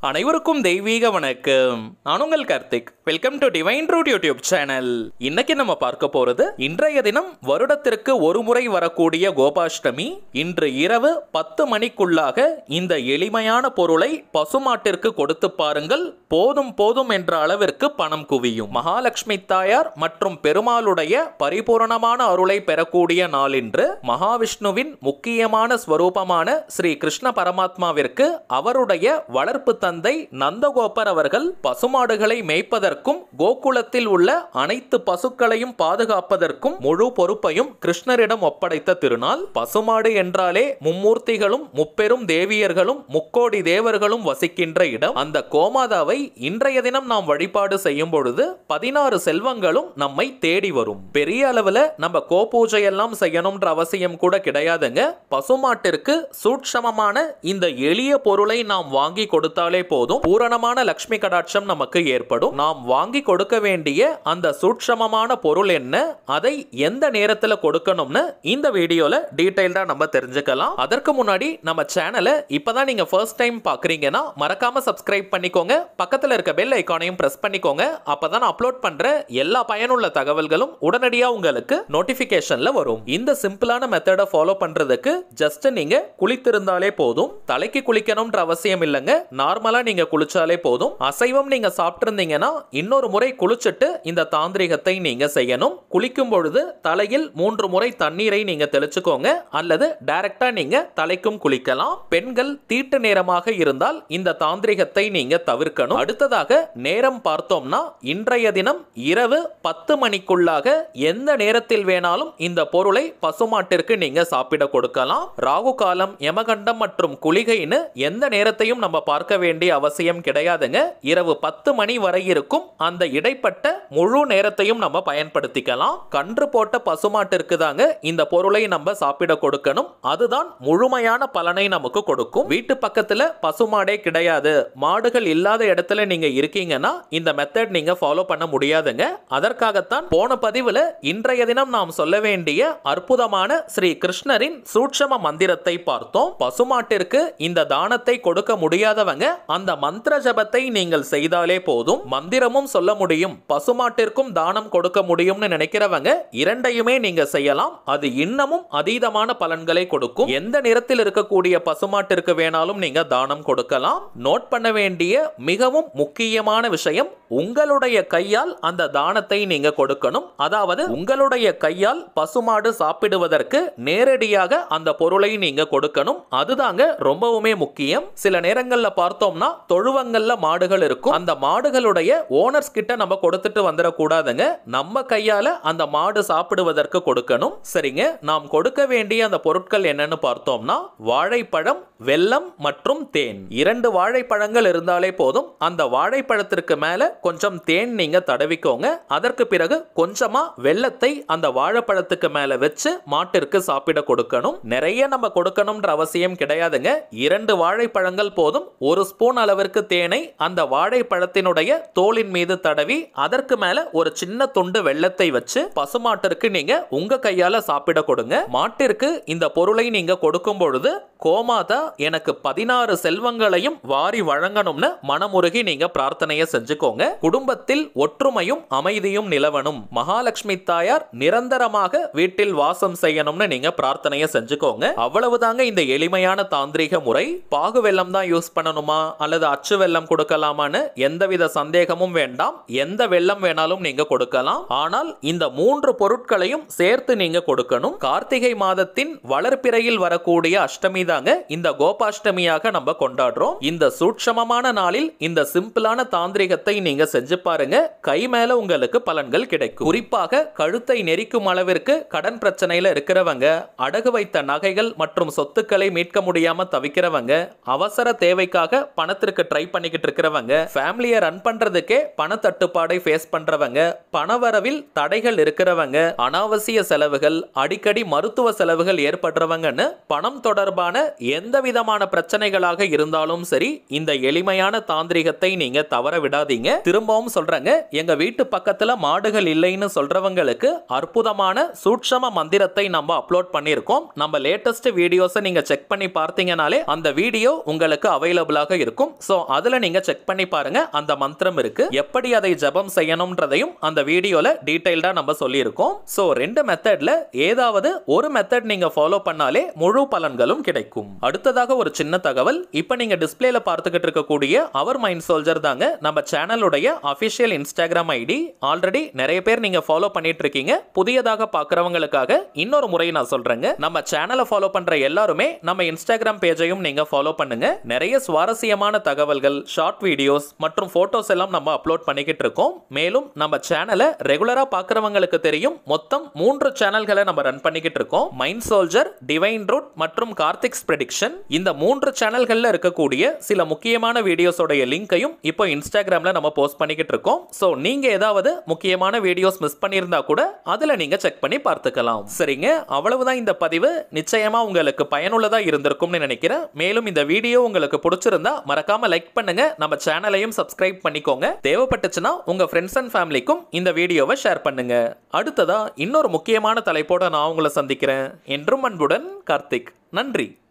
அனைவருக்கும் தெய்வீக வணக்கம் நான் உங்கள் Karthik welcome to Divine Root YouTube channel இன்னைக்கு நம்ம பார்க்க போறது இன்றைய தினம் வருடத்திற்கு ஒரு முறை வரக்கூடிய கோபாஷ்டமி இன்று இரவு பத்து மணிக்குள்ளாக இந்த எளிமையான பொருளை பசுமாட்டிற்கு கொடுத்து பாருங்கள் போதும் போதும் என்ற அளவிற்கு பணம் குவியும் மகாலட்சுமி தாயார் மற்றும் பெருமாளுடைய பரிபூரணமான அருளை பெறக்கூடிய நாள் இன்று மகாவிஷ்ணுவின் முக்கியமான ஸ்வரூபமான ஸ்ரீ கிருஷ்ண பரமாத்மாவிற்கு அவருடைய வளர்ப்பு தந்தை நந்தகோபர் அவர்கள் பசுமாடுகளை மேய்ப்பதற்கும் கோகுலத்தில் உள்ள அனைத்து பசுக்களையும் பாதுகாப்பதற்கும் முழு பொறுப்பையும் கிருஷ்ணரிடம் ஒப்படைத்த திருநாள் பசுமாடு என்றாலே மும்மூர்த்திகளும் முப்பெரும் தேவியர்களும் முக்கோடி தேவர்களும் வசிக்கின்ற இடம் அந்த கோமாதாவை இன்றைய தினம் நாம் வழிபாடு செய்யும் பொழுது பதினாறு செல்வங்களும் நம்மை தேடி வரும் பெரிய அளவுல நம்ம கோபூஜை எல்லாம் செய்யணும்ன்ற அவசியம் கூட கிடையாதுங்க பசுமாட்டிற்கு சூட்சமமான இந்த எளிய பொருளை நாம் வாங்கி கொடுத்தாலே போதும் பூரணமான லக்ஷ்மி கடாட்சம் நமக்கு ஏற்படும் நாம் வாங்கி கொடுக்க வேண்டிய அந்த சூட்சமமான பொருள் என்ன அதை எந்த நேரத்துல கொடுக்கணும்னு இந்த வீடியோல டீடைல்டா நம்ம தெரிஞ்சுக்கலாம் அதற்கு முன்னாடி நம்ம சேனலை இப்பதான் நீங்க ஃபர்ஸ்ட் டைம் பாக்குறீங்கன்னா மறக்காம சப்ஸ்கிரைப் பண்ணிக்கோங்க பக்கத்துல இருக்க பெல் ஐகானையும் பிரஸ் பண்ணிக்கோங்க அப்பதான் அப்லோட் பண்ற எல்லா பயனுள்ள தகவல்களும் உடனடியா உங்களுக்கு நோட்டிபிகேஷன்ல வரும் இந்த சிம்பிளான மெத்தடை ஃபாலோ பண்றதுக்கு ஜஸ்ட் நீங்க குளித்திருந்தாலே போதும் தலைக்கு குளிக்கணும்ன்ற அவசியம் இல்லைங்க நார்மலா நீங்க குளிச்சாலே போதும் அசைவம் நீங்க சாப்பிட்டிருந்தீங்கன்னா இன்னொரு முறை குளிச்சுட்டு இந்த தாந்திரிகத்தை நீங்க செய்யணும் குளிக்கும் பொழுது தலையில் மூன்று முறை தண்ணீரை நீங்க தெளிச்சுக்கோங்க அல்லது டைரக்டா நீங்க தலைக்கும் குளிக்கலாம் பெண்கள் தீட்டு நேரமாக இருந்தால் இந்த தாந்திரிகத்தை நீங்க தவிர்க்கணும் அடுத்ததாக நேரம் பார்த்தோம்னா இன்றைய தினம் இரவு பத்து மணிக்குள்ளாக எந்த நேரத்தில் வேணாலும் இந்த பொருளை பசுமாட்டிற்கு நீங்க சாப்பிட கொடுக்கலாம் ராகு காலம் யமகண்டம் மற்றும் குளிகைன்னு எந்த நேரத்தையும் நம்ம பார்க்க வேண்டிய அவசியம் கிடையாதுங்க இரவு பத்து மணி வரை இருக்கும் அந்த இடைப்பட்ட முழு நேரத்தையும் நம்ம பயன்படுத்திக்கலாம் கன்று போட்ட பசுமாட்டிற்கு தாங்க இந்த பொருளை நம்ம சாப்பிட கொடுக்கணும் அதுதான் முழுமையான பலனை நமக்கு கொடுக்கும் வீட்டு பக்கத்துல பசுமாடே கிடையாது மாடுகள் இல்லாத இடத்துல நீங்க இருக்கீங்கன்னா இந்த மெத்தட் நீங்க ஃபாலோ பண்ண முடியாதுங்க அதற்காகத்தான் போன பதிவுல இன்றைய தினம் நாம் சொல்ல வேண்டிய அற்புதமான ஸ்ரீ கிருஷ்ணரின் சூட்சம மந்திரத்தை பார்த்தோம் பசுமாட்டிற்கு இந்த தானத்தை கொடுக்க முடியாதவங்க அந்த மந்திர ஜபத்தை நீங்கள் செய்தாலே போதும் மந்திரமும் சொல்ல முடியும் பசுமாட்டிற்கும் தானம் கொடுக்க முடியும்னு நினைக்கிறவங்க இரண்டையுமே நீங்க செய்யலாம் அது இன்னமும் அதீதமான பலன்களை கொடுக்கும் எந்த நிறத்தில் இருக்கக்கூடிய பசுமாட்டிற்கு வேணாலும் நீங்க தானம் கொடுக்கலாம் நோட் பண்ண வேண்டிய மிகவும் முக்கியமான விஷயம் உங்களுடைய கையால் அந்த தானத்தை நீங்க கொடுக்கணும் அதாவது உங்களுடைய கையால் பசுமாடு சாப்பிடுவதற்கு நேரடியாக அந்த பொருளை நீங்க கொடுக்கணும் அதுதாங்க ரொம்பவுமே முக்கியம் சில நேரங்கள்ல பார்த்தோம்னா தொழுவங்கள்ல மாடுகள் இருக்கும் அந்த மாடுகளுடைய ஓனர்ஸ் கிட்ட நம்ம கொடுத்துட்டு வந்துடக்கூடாதுங்க நம்ம கையால அந்த மாடு சாப்பிடுவதற்கு கொடுக்கணும் சரிங்க நாம் கொடுக்க வேண்டிய அந்த பொருட்கள் என்னன்னு பார்த்தோம்னா வாழைப்பழம் வெல்லம் மற்றும் தேன் இரண்டு வாழைப்பழங்கள் இருந்தாலே போதும் அந்த வாழைப்பழத்திற்கு மேல கொஞ்சம் தேன் நீங்க தடவிக்கோங்க அதற்கு பிறகு கொஞ்சமா வெல்லத்தை அந்த வாழைப்பழத்துக்கு மேல வச்சு மாட்டிற்கு சாப்பிட கொடுக்கணும் நிறைய நம்ம கொடுக்கணும்ன்ற அவசியம் கிடையாதுங்க இரண்டு வாழைப்பழங்கள் போதும் ஒரு ஸ்பூன் அளவிற்கு தேனை அந்த வாழைப்பழத்தினுடைய தோலின் மீது தடவி அதற்கு மேல ஒரு சின்ன துண்டு வெள்ளத்தை வச்சு பசுமாட்டிற்கு நீங்க உங்க கையால சாப்பிட கொடுங்க மாட்டிற்கு இந்த பொருளை நீங்க கொடுக்கும் பொழுது கோமாதா எனக்கு பதினாறு செல்வங்களையும் வாரி வழங்கணும்னு மனமுருகி நீங்க பிரார்த்தனையை செஞ்சுக்கோங்க குடும்பத்தில் ஒற்றுமையும் அமைதியும் நிலவணும் மகாலட்சுமி தாயார் நிரந்தரமாக வீட்டில் வாசம் செய்யணும்னு நீங்க பிரார்த்தனையை செஞ்சுக்கோங்க அவ்வளவுதாங்க இந்த எளிமையான தாந்திரிக முறை பாகு வெல்லம் தான் யூஸ் பண்ணணுமா அல்லது அச்சு வெல்லம் கொடுக்கலாமான்னு எந்தவித சந்தேகமும் வேண்டாம் எந்த வெல்லம் வேணாலும் நீங்க கொடுக்கலாம் ஆனால் இந்த மூன்று பொருட்களையும் சேர்த்து நீங்க கொடுக்கணும் கார்த்திகை மாதத்தின் வளர்ப்பிறையில் வரக்கூடிய அஷ்டமி தாங்க இந்த கோபாஷ்டமியாக நம்ம கொண்டாடுறோம் இந்த சூட்சமமான நாளில் இந்த சிம்பிளான தாந்திரிகத்தை நீங்க செஞ்சு பாருங்க கை மேல உங்களுக்கு பலன்கள் கிடைக்கும் குறிப்பாக கழுத்தை நெரிக்கும் அளவிற்கு கடன் பிரச்சனையில இருக்கிறவங்க அடகு வைத்த நகைகள் மற்றும் சொத்துக்களை மீட்க முடியாம தவிக்கிறவங்க அவசர தேவைக்காக பணத்திற்கு ட்ரை பண்ணிக்கிட்டு இருக்கிறவங்க ஃபேமிலியை ரன் பண்றதுக்கே பண தட்டுப்பாடை ஃபேஸ் பண்றவங்க பணவரவில் தடைகள் இருக்கிறவங்க அனாவசிய செலவுகள் அடிக்கடி மருத்துவ செலவுகள் ஏற்படுறவங்கன்னு பணம் தொடர்பான எந்த விதமான பிரச்சனைகளாக இருந்தாலும் சரி இந்த எளிமையான தாந்திரிகத்தை பாக்கியத்தை நீங்க தவற விடாதீங்க திரும்பவும் சொல்றேங்க எங்க வீட்டு பக்கத்துல மாடுகள் இல்லைன்னு சொல்றவங்களுக்கு அற்புதமான சூட்சம மந்திரத்தை நம்ம அப்லோட் பண்ணியிருக்கோம் நம்ம லேட்டஸ்ட் வீடியோஸை நீங்க செக் பண்ணி பார்த்தீங்கனாலே அந்த வீடியோ உங்களுக்கு அவைலபிளாக இருக்கும் ஸோ அதுல நீங்க செக் பண்ணி பாருங்க அந்த மந்திரம் இருக்கு எப்படி அதை ஜபம் செய்யணும்ன்றதையும் அந்த வீடியோல டீடைல்டா நம்ம சொல்லியிருக்கோம் ஸோ ரெண்டு மெத்தட்ல ஏதாவது ஒரு மெத்தட் நீங்க ஃபாலோ பண்ணாலே முழு பலன்களும் கிடைக்கும் அடுத்ததாக ஒரு சின்ன தகவல் இப்போ நீங்க டிஸ்பிளேல பார்த்துக்கிட்டு இருக்கக்கூடிய அவர் மைண்ட் சோல்ஜர் தாங்க நம்ம சேனலுடைய அபிஷியல் இன்ஸ்டாகிராம் ஐடி ஆல்ரெடி நிறைய பேர் நீங்க ஃபாலோ பண்ணிட்டு இருக்கீங்க புதியதாக பார்க்குறவங்களுக்காக இன்னொரு முறை நான் சொல்றேங்க நம்ம சேனலை ஃபாலோ பண்ற எல்லாருமே நம்ம இன்ஸ்டாகிராம் பேஜையும் நீங்க ஃபாலோ பண்ணுங்க நிறைய சுவாரஸ்யமான தகவல்கள் ஷார்ட் வீடியோஸ் மற்றும் போட்டோஸ் எல்லாம் நம்ம அப்லோட் பண்ணிக்கிட்டு இருக்கோம் மேலும் நம்ம சேனலை ரெகுலரா பார்க்குறவங்களுக்கு தெரியும் மொத்தம் மூன்று சேனல்களை நம்ம ரன் பண்ணிக்கிட்டு இருக்கோம் மைண்ட் சோல்ஜர் டிவைன் ரூட் மற்றும் கார்த்திக்ஸ் ப்ரெடிக்ஷன் இந்த மூன்று சேனல்கள்ல இருக்கக்கூடிய சில முக்கியமான வீடியோஸோடைய லிங்கையும் இப்போ இன்ஸ்டாகிராம்ல நம்ம போஸ்ட் பண்ணிக்கிட்டு இருக்கோம் ஸோ நீங்க ஏதாவது முக்கியமான வீடியோஸ் மிஸ் பண்ணியிருந்தா கூட அதுல நீங்க செக் பண்ணி பார்த்துக்கலாம் சரிங்க அவ்வளவுதான் இந்த பதிவு நிச்சயமா உங்களுக்கு பயனுள்ளதா இருந்திருக்கும்னு நினைக்கிறேன் மேலும் இந்த வீடியோ உங்களுக்கு பிடிச்சிருந்தா மறக்காம லைக் பண்ணுங்க நம்ம சேனலையும் சப்ஸ்கிரைப் பண்ணிக்கோங்க தேவைப்பட்டுச்சுன்னா உங்க ஃப்ரெண்ட்ஸ் அண்ட் ஃபேமிலிக்கும் இந்த வீடியோவை ஷேர் பண்ணுங்க அடுத்ததா இன்னொரு முக்கியமான தலைப்போட நான் உங்களை சந்திக்கிறேன் என்றும் அன்புடன் கார்த்திக் நன்றி